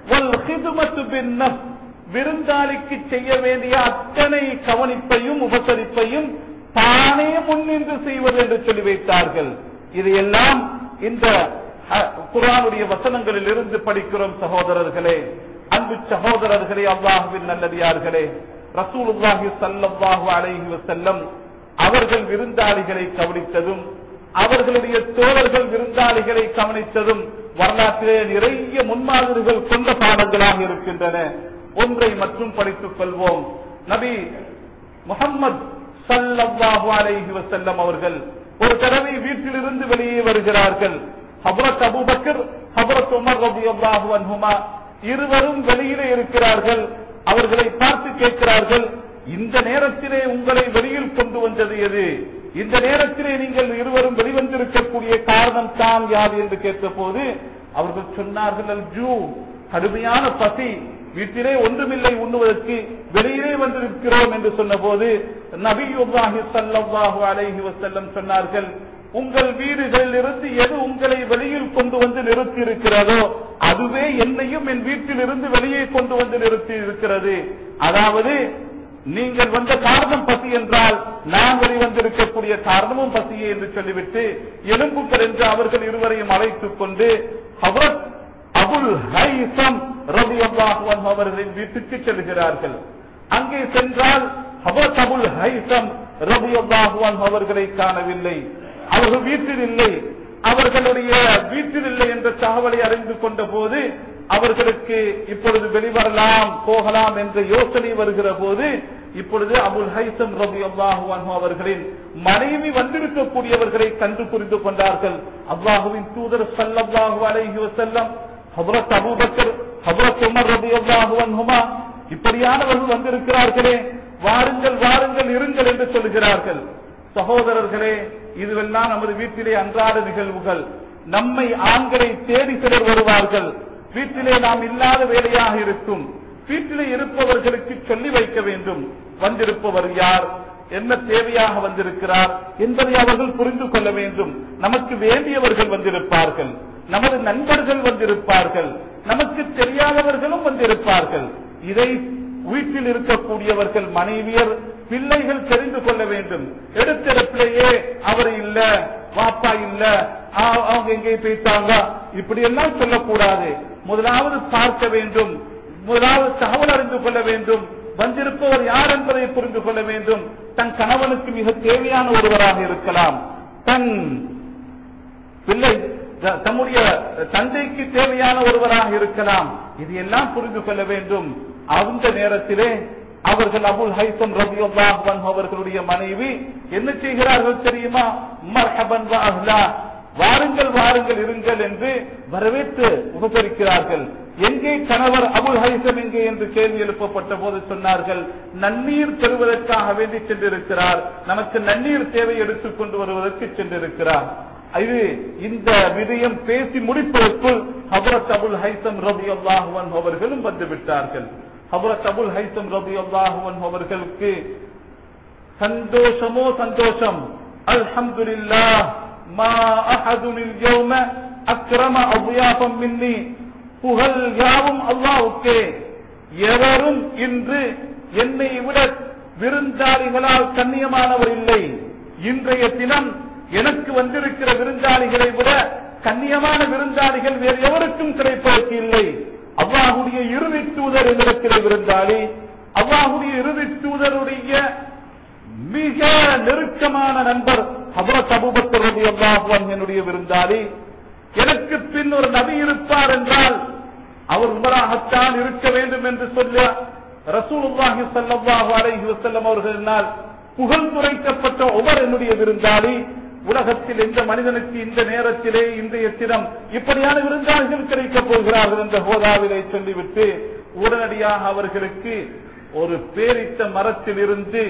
விருந்தாளிக்கு செய்ய வேண்டிய அத்தனை கவனிப்பையும் உபசரிப்பையும் தானே முன்னின்று செய்வது என்று சொல்லி வைத்தார்கள் இது எல்லாம் இந்த குரானுடைய வசனங்களில் இருந்து படிக்கிறோம் சகோதரர்களே அன்பு சகோதரர்களே அல்லாஹுவின் நல்லடியார்களே ரசூலுல்லாஹி சல்லல்லாஹு அலைஹி வஸல்லம் அவர்கள் விருந்தாளிகளை கவனித்ததும் அவர்களுடைய தோழர்கள் விருந்தாளிகளை கவனித்ததும் வரலாற்றிலே நிறைய முன்மாதிரிகள் கொண்ட பாடங்களாக இருக்கின்றன ஒன்றை மட்டும் படித்துக் கொள்வோம் நபி முகம்மது சல்லல்லாஹு அலைஹி வஸல்லம் அவர்கள் ஒரு தடவை வீட்டிலிருந்து வெளியே வருகிறார்கள் ஹபரத் அபுபக்கர் ஹபரத் உமர் ரபி அல்லாஹு அன்ஹுமா இருவரும் வெளியிலே இருக்கிறார்கள் அவர்களை பார்த்து கேட்கிறார்கள் இந்த நேரத்திலே உங்களை வெளியில் கொண்டு வந்தது எது இந்த நேரத்திலே நீங்கள் இருவரும் வெளிவந்திருக்கக்கூடிய காரணம் தான் யாது என்று கேட்டபோது அவர்கள் சொன்னார்கள் "அல் ஜூ கடுமையான பசி வீட்டிலே ஒன்றுமில்லை உண்ணுவதற்கு வெளியிலே வந்திருக்கிறோம் என்று சொன்னபோது நபியுல்லாஹி ஸல்லல்லாஹு அலைஹி வஸல்லம் சொன்னார்கள் உங்கள் வீடுகளில் இருந்து எது உங்களை வெளியில் கொண்டு வந்து நிறுத்தி இருக்கிறதோ அதுவே என்னையும் என் வீட்டில் இருந்து வெளியே கொண்டு வந்து நிறுத்தி இருக்கிறது அதாவது நீங்கள் வந்த காரணம் பசி என்றால் நான் வெளிவந்திருக்கக்கூடிய காரணமும் பசியே என்று சொல்லிவிட்டு எலும்புகள் என்று அவர்கள் இருவரையும் அழைத்துக் கொண்டு ஹவரத் அபுல் ஹைசம் ரவி அவர்களின் வீட்டுக்கு செல்கிறார்கள் அங்கே சென்றால் ஹவரத் அபுல் ஹைசம் ரவி அவர்களை காணவில்லை அவர்கள் வீட்டில் இல்லை அவர்களுடைய வீட்டில் இல்லை என்ற தகவலை அறிந்து கொண்ட போது அவர்களுக்கு இப்பொழுது வெளிவரலாம் போகலாம் என்ற யோசனை வருகிற போது இப்பொழுது அபுல் ஹைசம் ரபி அல்லாஹு அவர்களின் மனைவி வந்திருக்கக்கூடியவர்களை கண்டு புரிந்து கொண்டார்கள் அல்லாஹுவின் தூதர் சல்லல்லாஹு அலைஹி வஸல்லம் ஹபரத் அபூபக்கர் ஹபரத் உமர் ரபி அல்லாஹு அன்ஹுமா இப்படியானவர்கள் வந்திருக்கிறார்களே வாருங்கள் வாருங்கள் இருங்கள் என்று சொல்கிறார்கள் சகோதரர்களே இதுவெல்லாம் நமது வீட்டிலே அன்றாட நிகழ்வுகள் நம்மை ஆண்களை தேடி சிலர் வருவார்கள் வீட்டிலே நாம் இல்லாத வேலையாக இருக்கும் வீட்டிலே இருப்பவர்களுக்கு சொல்லி வைக்க வேண்டும் வந்திருப்பவர் யார் என்ன தேவையாக வந்திருக்கிறார் என்பதை அவர்கள் புரிந்து கொள்ள வேண்டும் நமக்கு வேண்டியவர்கள் வந்திருப்பார்கள் நமது நண்பர்கள் வந்திருப்பார்கள் நமக்கு தெரியாதவர்களும் வந்திருப்பார்கள் இதை வீட்டில் இருக்கக்கூடியவர்கள் மனைவியர் பிள்ளைகள் தெரிந்து கொள்ள வேண்டும் எடுத்திடத்திலேயே அவர் இல்ல வாப்பா இல்ல ஆ- அவங்க எங்கே போயிட்டாங்க இப்படி எல்லாம் சொல்லக்கூடாது முதலாவது பார்க்க வேண்டும் முதலாவது தகவல் அறிந்து கொள்ள வேண்டும் வந்திருப்பவர் யார் என்பதை புரிந்து கொள்ள வேண்டும் தன் கணவனுக்கு மிக தேவையான ஒருவராக இருக்கலாம் தன் பிள்ளை த- தம்முடைய தந்தைக்கு தேவையான ஒருவராக இருக்கலாம் இது எல்லாம் புரிந்து கொள்ள வேண்டும் அந்த நேரத்திலே அவர்கள் அபுல் ஹைசம் ரபி அவர்களுடைய மனைவி என்ன செய்கிறார்கள் தெரியுமா மர்ஹபன் வ அஹ்லா. வாருங்கள் வாருங்கள் இருங்கள் என்று வரவேற்று உபசரிக்கிறார்கள் எங்கே கணவர் அபுல் ஹைசம் எங்கே என்று கேள்வி எழுப்பப்பட்ட போது சொன்னார்கள் நன்னீர் பெறுவதற்காக வேண்டி சென்றிருக்கிறார் நமக்கு நன்னீர் தேவை எடுத்துக் கொண்டு வருவதற்கு சென்றிருக்கிறார் இது இந்த விடயம் பேசி முடிப்பதற்குள் ஹபரத் அபுல் ஹைசம் ரபி அல்லாஹுவன் அவர்களும் வந்து விட்டார்கள் ஹபரத் அபுல் ஹைசம் ரபி அல்லாஹுவன் அவர்களுக்கு சந்தோஷமோ சந்தோஷம் அல்ஹம்துலில்லாஹ் மா அஹதுல் யௌம அக்ரம அவ்யாபம் மின்னி புகழ் யாவும் அல்லாஹ்வுக்கே எவரும் இன்று என்னை விட விருந்தாளிகளால் கண்ணியமானவர் இல்லை இன்றைய தினம் எனக்கு வந்திருக்கிற விருந்தாளிகளை விட கண்ணியமான விருந்தாளிகள் வேறு எவருக்கும் கிடைப்பதற்கு இல்லை அல்லாஹுடைய இறுதி தூதர் என்னிடத்திலே விருந்தாளி அல்லாஹுடைய இறுதி தூதருடைய மிக நெருக்கமான நண்பர் ஹபரத் அபூபக்கர் ரலியல்லாஹு அன்ஹு என்னுடைய விருந்தாளி எனக்கு பின் ஒரு நபி இருப்பார் என்றால் அவர் உமராகத்தான் இருக்க வேண்டும் என்று சொல்ல ரசூலுல்லாஹி ஸல்லல்லாஹு அலைஹி வஸல்லம் அவர்களினால் புகழ் துரைக்கப்பட்ட உமர் என்னுடைய விருந்தாளி உலகத்தில் எந்த மனிதனுக்கு இந்த நேரத்திலே இன்றைய தினம் இப்படியான விருந்தாளிகள் கிடைக்கப் போகிறார்கள் என்ற ஹோதாவிலே சொல்லிவிட்டு உடனடியாக அவர்களுக்கு ஒரு பேரித்த மரத்தில் இருந்து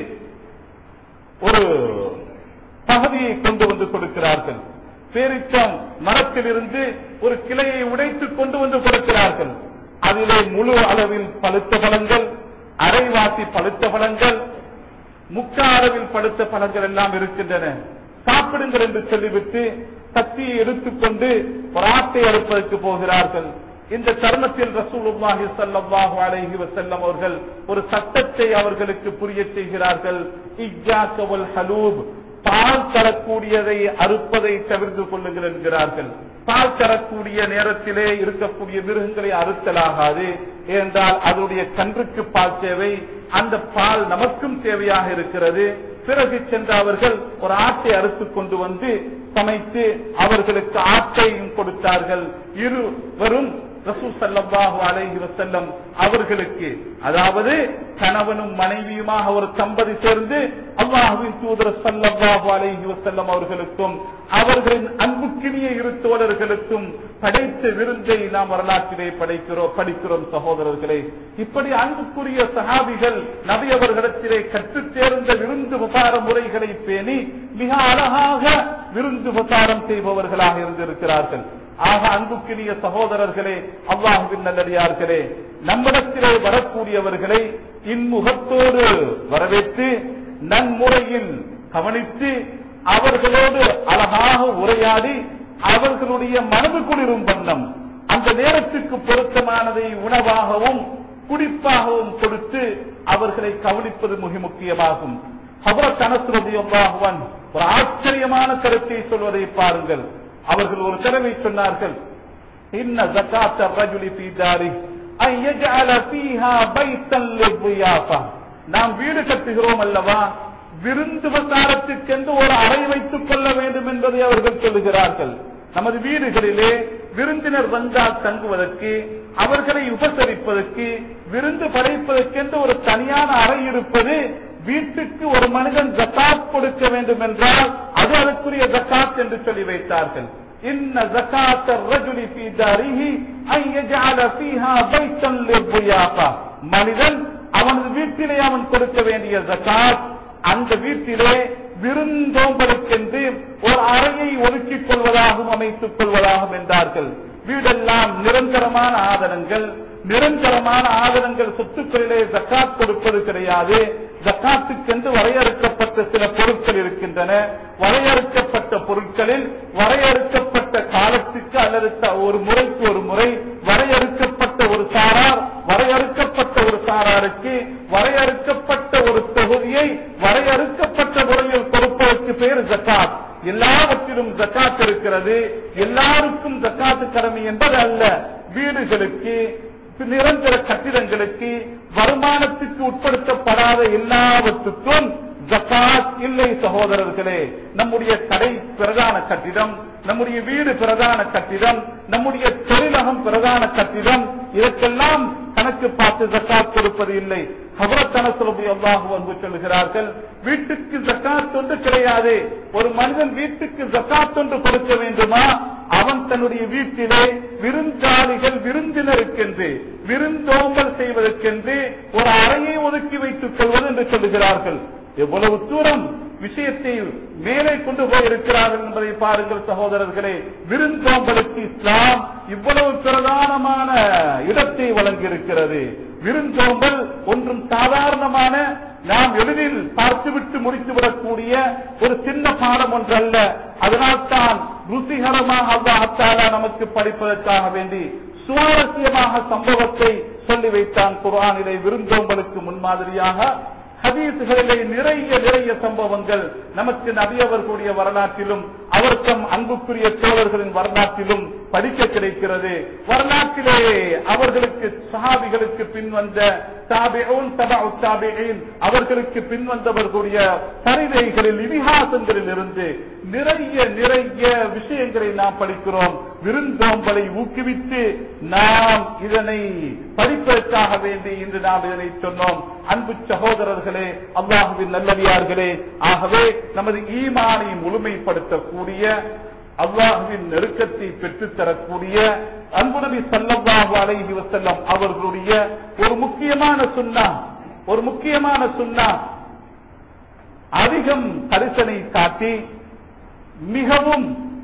ஒரு பகுதியை கொண்டு வந்து கொடுக்கிறார்கள் பேரிச்சம் மரத்திலிருந்து ஒரு கிளையை உடைத்து கொண்டு வந்து கொடுக்கிறார்கள் அதிலே முழு அளவில் பழுத்த பழங்கள் அரைவாசி பழுத்த பழங்கள் முக்கா அளவில் பழுத்த பழங்கள் எல்லாம் இருக்கின்றன சாப்பிடுங்கள் என்று சொல்லிவிட்டு கத்தியை எடுத்துக்கொண்டு ஒரு ஆட்டை அறுப்பதற்கு போகிறார்கள் இந்த தருணத்தில் ரசூலுல்லாஹி ஸல்லல்லாஹு அலைஹி வஸல்லம் அவர்கள் ஒரு சட்டத்தை அவர்களுக்கு புரிய செய்கிறார்கள் இஜ்ஜாக வல் ஹலூப் பால் தரக்கூடியதை அறுப்பதை தவிர்த்து கொள்ளுங்கள் என்கிறார்கள் பால் தரக்கூடிய நேரத்திலே இருக்கக்கூடிய மிருகங்களை அறுத்தலாகாது ஏனென்றால் அதனுடைய கன்றுக்கு பால் தேவை அந்த பால் நமக்கும் தேவையாக இருக்கிறது பிறகு சென்ற அவர்கள் ஒரு ஆட்டை அறுத்துக் கொண்டு வந்து சமைத்து அவர்களுக்கு ஆட்டையும் கொடுத்தார்கள் இருவரும் ரசூல் ஸல்லல்லாஹு அலைஹி வஸல்லம் அவர்களுக்கு அதாவது கணவனும் மனைவியுமாக ஒரு தம்பதி சேர்ந்து அல்லாஹுவின் தூதர் ஸல்லல்லாஹு அலைஹி வஸல்லம் அவர்களுக்கும் அவர்களின் அன்புக்கினிய இரு தோழர்களுக்கும் படைத்த விருந்தை நாம் வரலாற்றிலே படைக்கிறோம் படிக்கிறோம் சகோதரர்களே இப்படி அன்புக்குரிய சகாபிகள் நபி அவர்களிடத்திலே கற்றுத் தேர்ந்த விருந்து உபசார முறைகளை பேணி மிக அழகாக விருந்து உபசாரம் செய்பவர்களாக இருந்திருக்கிறார்கள் ஆக அன்புக்கினிய சகோதரர்களே அல்லாஹுவின் நல்லடியார்களே நம்மிடத்திலே வரக்கூடியவர்களை இன்முகத்தோடு வரவேற்று நன்முறையில் கவனித்து அவர்களோடு அழகாக உரையாடி அவர்களுடைய மனது குளிரும் வண்ணம் அந்த நேரத்துக்கு பொருத்தமானதை உணவாகவும் குடிப்பாகவும் கொடுத்து அவர்களை கவனிப்பது மிக முக்கியமாகும் ஹபரத் அனசுரதியாகுவன் ஒரு ஆச்சரியமான கருத்தை சொல்வதை பாருங்கள் அவர்கள் ஒரு தடவை சொன்னார்கள் இன்ன ஜக்காத்த ரஜுலி ஃபீ தாரி அன் யஜஅல ஃபீஹா பைத்தன் லிضியாஃபா நாம் வீடு கட்டுகிறோம் அல்லவா விருந்து வசாரத்திற்கென்று ஒரு அறை வைத்துக் கொள்ள வேண்டும் என்பதை அவர்கள் சொல்லுகிறார்கள் நமது வீடுகளிலே விருந்தினர் வந்தால் தங்குவதற்கு அவர்களை உபசரிப்பதற்கு விருந்து படைப்பதற்கென்று ஒரு தனியான அறை இருப்பது வீட்டுக்கு ஒரு மனிதன் ஜக்காத் கொடுக்க வேண்டும் என்றால் அது அதற்குரிய ஜக்காத் என்று சொல்லி வைத்தார்கள் இன்ன ஜக்காத் الرجل في داره ان يجعل فيها بيتا للضيافه மனிதன் அவனது வீட்டிலே அவன் கொடுக்க வேண்டிய ஜக்காத் அந்த வீட்டிலே விருந்தோம்பலுக்கென்று ஒரு அறையை ஒதுக்கிக் கொள்வதாகவும் அமைத்துக் கொள்வதாகும் என்றார்கள் வீடெல்லாம் நிரந்தரமான ஆதனங்கள் நிரந்தரமான ஆதனங்கள் சொத்துக்களிலே ஜக்காத் கொடுப்பது கிடையாது ஜக்காத்துக்கென்று வரையறுக்கப்பட்ட சில பொருட்கள் இருக்கின்றன வரையறுக்கப்பட்ட பொருட்களில் வரையறுக்கப்பட்ட காலத்துக்கு அல்லது த- ஒரு முறைக்கு ஒரு முறை வரையறுக்கப்பட்ட ஒரு சாரார் வரையறுக்கப்பட்ட ஒரு சாராருக்கு வரையறுக்கப்பட்ட ஒரு தொகுதியை வரையறுக்கப்பட்ட முறையில் கொடுப்பதற்கு பேர் ஜக்காத் எல்லாவற்றிலும் ஜக்காத் இருக்கிறது எல்லாருக்கும் ஜக்காத்து கடமை என்பது அல்ல வீடுகளுக்கு நிரந்தர கட்டிடங்களுக்கு வருமானத்துக்கு உட்படுத்தப்படாத எல்லாவற்றுக்கும் ஜக்காத் இல்லை சகோதரர்களே நம்முடைய கடை பிரதான கட்டிடம் நம்முடைய வீடு பிரதான கட்டிடம் நம்முடைய தொழிலகம் பிரதான கட்டிடம் இதற்கெல்லாம் கணக்கு பார்த்து ஜக்காத் கொடுப்பது இல்லை ஹபரத்தனசுரபி அல்லாஹு வந்து சொல்லுகிறார்கள் வீட்டுக்கு ஜக்காத் ஒன்று கிடையாது ஒரு மனிதன் வீட்டுக்கு ஜக்காத் ஒன்று கொடுக்க வேண்டுமா அவன் தன்னுடைய வீட்டிலே விருந்தாளிகள் விருந்தினருக்கென்று விருந்தோம்பல் செய்வதற்கென்று ஒரு அறையை ஒதுக்கி வைத்துக் கொள்வது என்று சொல்லுகிறார்கள் எவ்வளவு தூரம் விஷயத்தை மேலே கொண்டு போயிருக்கிறார்கள் என்பதை பாருங்கள் சகோதரர்களே விருந்தோம்பலுக்கு இஸ்லாம் இவ்வளவு பிரதானமான இடத்தை வழங்கியிருக்கிறது விருந்தோம்பல் ஒன்றும் சாதாரணமான நாம் எளிதில் பார்த்துவிட்டு முடித்துவிடக்கூடிய ஒரு சின்ன பாடம் ஒன்றல்ல அதனால்தான் ருசிகரமாக அல்லாஹாலா நமக்கு படிப்பதற்காக வேண்டி சுவாரஸ்யமாக சம்பவத்தை சொல்லி வைத்தான் குர்ஆனிலே விருந்தோம்பலுக்கு முன்மாதிரியாக ஹதீசுகளிலே நிறைய நிறைய சம்பவங்கள் நமக்கு நபி அவர்களுடைய வரலாற்றிலும் அவர் தம் அன்புக்குரிய தோழர்களின் வரலாற்றிலும் படிக்க கிடைக்கிறது வரலாற்றிலே அவர்களுக்கு சஹாபிகளுக்கு பின் வந்த தாபிஊன் தபஉ தாபிஈன் அவர்களுக்கு பின் வந்தவர்களுடைய சரிதைகளில் இதிகாசங்களில் இருந்து நிறைய நிறைய விஷயங்களை நாம் படிக்கிறோம் விருந்தோம்பலை ஊக்குவித்து நாம் இதனை படிப்பதற்காக வேண்டி இன்று நாம் இதனை சொன்னோம் அன்பு சகோதரர்களே அல்லாஹுவின் நல்லடியார்களே ஆகவே நமது ஈமானை முழுமைப்படுத்தக்கூடிய அல்லாஹுவின் நெருக்கத்தை பெற்றுத் தரக்கூடிய அன்பு நபி ஸல்லல்லாஹு அலைஹி வஸல்லம் அவர்களுடைய ஒரு முக்கியமான சுன்னா ஒரு முக்கியமான சுன்னா அதிகம் கரிசனை காட்டி மிகவும்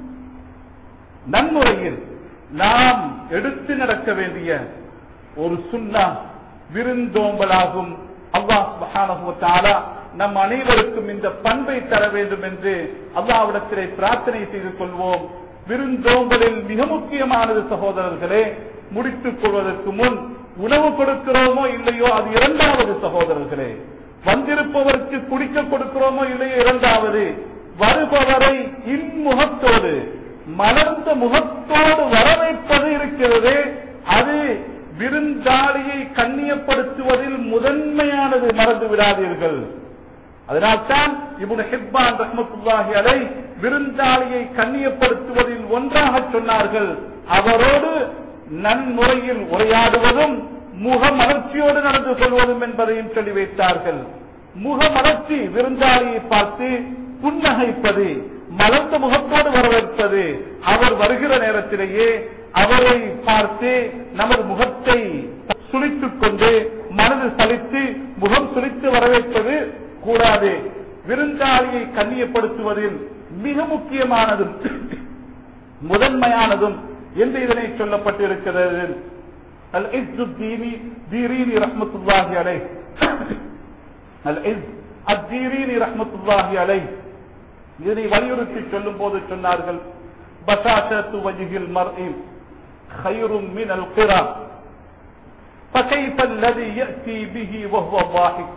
நன்முறையில் நாம் எடுத்து நடக்க வேண்டிய ஒரு சுன்னா விருந்தோம்பலாகும் அல்லாஹ் சுப்ஹானஹு வ தஆலா நம் அனைவருக்கும் இந்த பண்பை தர வேண்டும் என்று அல்லாஹ்விடத்திலே பிரார்த்தனை செய்து கொள்வோம் விருந்தோம்பலில் மிக முக்கியமானது சகோதரர்களே முடித்துக் கொள்வதற்கு முன் உணவு கொடுக்கிறோமோ இல்லையோ அது இரண்டாவது சகோதரர்களே வந்திருப்பவருக்கு குடிக்க கொடுக்கிறோமோ இல்லையோ இரண்டாவது வருபவரை இன்முகத்தோடு மலர்ந்த முகத்தோடு வரவேற்பது இருக்கிறது அது விருந்தாளியை கண்ணியப்படுத்துவதில் முதன்மையானது மறந்து விடாதீர்கள் அதனால்தான் இப்னு ஹிப்பான் ரஹ்மத்துல்லாஹி அலை விருந்தாளியை கண்ணியப்படுத்துவதில் ஒன்றாக சொன்னார்கள் அவரோடு நன்முறையில் உரையாடுவதும் முகமலர்ச்சியோடு நடந்து கொள்வதும் என்பதையும் சொல்லி வைத்தார்கள் முகமலர்ச்சி விருந்தாளியை பார்த்து புன்னகைப்பது மலர்ந்த முகத்தோடு வரவேற்பது அவர் வருகிற நேரத்திலேயே அவரை பார்த்து நமது முகத்தை சுழித்துக் கொண்டு மனது சலித்து முகம் சுழித்து வரவேற்பது கூடாது விருந்தாளியை கண்ணியப்படுத்துவதில் மிக முக்கியமானதும் முதன்மையானதும் என்று இதனை சொல்லப்பட்டிருக்கிறது அல் இஸ்து தீனி தீரீனி ரஹ்மத்துல்லாஹி அலை அல் இஸ் அத்தீரீனி ரஹ்மத்துல்லாஹி அலை இதனை வலியுறுத்தி சொல்லும் போது சொன்னார்கள் பசாஷத்து வஜிகில் மர்இன் خير من القرى فكيف الذي يأتي به وهو ضاحك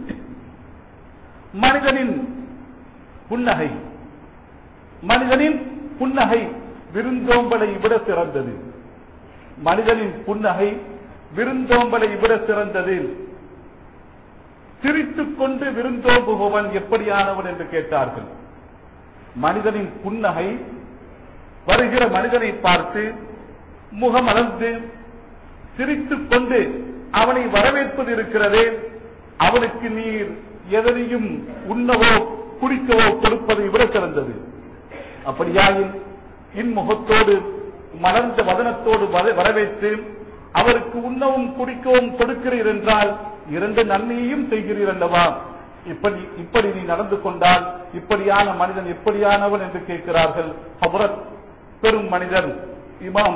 மனிதனின் புன்னகை மனிதனின் புன்னகை விருந்தோம்பலை விட சிறந்தது மனிதனின் புன்னகை விருந்தோம்பலை விட சிறந்தது சிரித்துக் கொண்டு விருந்தோம்புபவன் எப்படியானவன் என்று கேட்டார்கள் மனிதனின் புன்னகை வருகிற மனிதனை பார்த்து முகமலர்ந்து சிரித்துக் கொண்டு அவனை வரவேற்பது இருக்கிறதே அவனுக்கு நீர் எதனையும் உண்ணவோ குடிக்கவோ கொடுப்பதை விட சிறந்தது அப்படியாயின் இன்முகத்தோடு மலர்ந்த வதனத்தோடு வர- வரவேற்று அவருக்கு உண்ணவும் குடிக்கவும் கொடுக்கிறீர் என்றால் இரண்டு நன்மையையும் செய்கிறீர் அல்லவா இப்படி இப்படி நீ நடந்து கொண்டால் இப்படியான மனிதன் எப்படியானவன் என்று கேட்கிறார்கள் ஹபரத் பெரும் மனிதன் இமாம்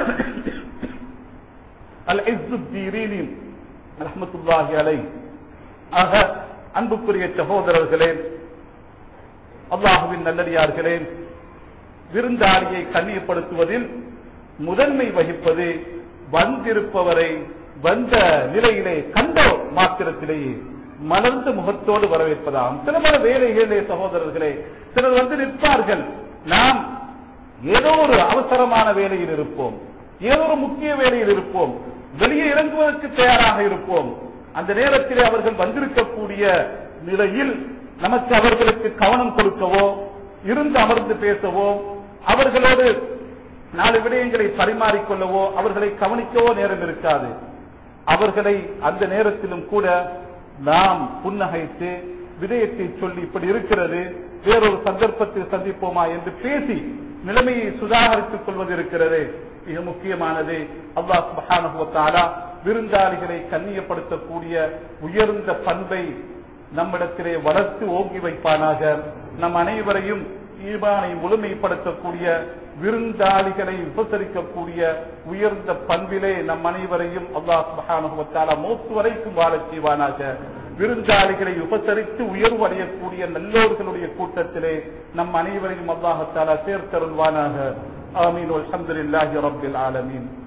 அல் இஸ்துத்தீரீனி ரஹ்மத்துல்லாஹி அலை ஆக அன்புக்குரிய சகோதரர்களே அல்லாஹுவின் நல்லடியார்களே விருந்தாளியை கண்ணியப்படுத்துவதில் முதன்மை வகிப்பது வந்திருப்பவரை வந்த நிலையிலே கண்ட மாத்திரத்திலேயே மலர்ந்த முகத்தோடு வரவேற்பதாகும் சில பல வேலைகளே சகோதரர்களே சிலர் வந்து நிற்பார்கள் நாம் ஏதோ ஒரு அவசரமான வேலையில் இருப்போம் ஏதோ ஒரு முக்கிய வேலையில் இருப்போம் வெளியே இறங்குவதற்கு தயாராக இருப்போம் அந்த நேரத்திலே அவர்கள் வந்திருக்கக்கூடிய நிலையில் நமக்கு அவர்களுக்கு கவனம் கொடுக்கவோ இருந்து அமர்ந்து பேசவோ அவர்களோடு நாலு விடயங்களை பரிமாறிக்கொள்ளவோ அவர்களை கவனிக்கவோ நேரம் இருக்காது அவர்களை அந்த நேரத்திலும் கூட நாம் புன்னகைத்து விடயத்தை சொல்லி இப்படி இருக்கிறது வேறொரு சந்தர்ப்பத்தில் சந்திப்போமா என்று பேசி நிலைமையை சுதாகரித்துக் கொள்வது இருக்கிறது மிக முக்கியமானது அல்லாஹ் சுப்ஹானஹு வ தஆலா விருந்தாளிகளை கண்ணியப்படுத்தக்கூடிய உயர்ந்த பண்பை நம்மிடத்திலே வளர்த்து ஓங்கி வைப்பானாக நம் அனைவரையும் ஈமானை முழுமைப்படுத்தக்கூடிய விருந்தாளிகளை உபசரிக்கக்கூடிய உயர்ந்த பண்பிலே நம் அனைவரையும் அல்லாஹ் சுப்ஹானஹு வ தஆலா மௌத்து வரைக்கும் வாழச் செய்வானாக விருந்தாளிகளை உபசரித்து உயர்வு அடையக்கூடிய நல்லோர்களுடைய கூட்டத்திலே நம் அனைவரையும் அல்லாஹ் தஆலா சேர்த்தருள்வானாக ஆமீன் அல்ஹம்துலில்லாஹி ரப்பில் ஆலமீன்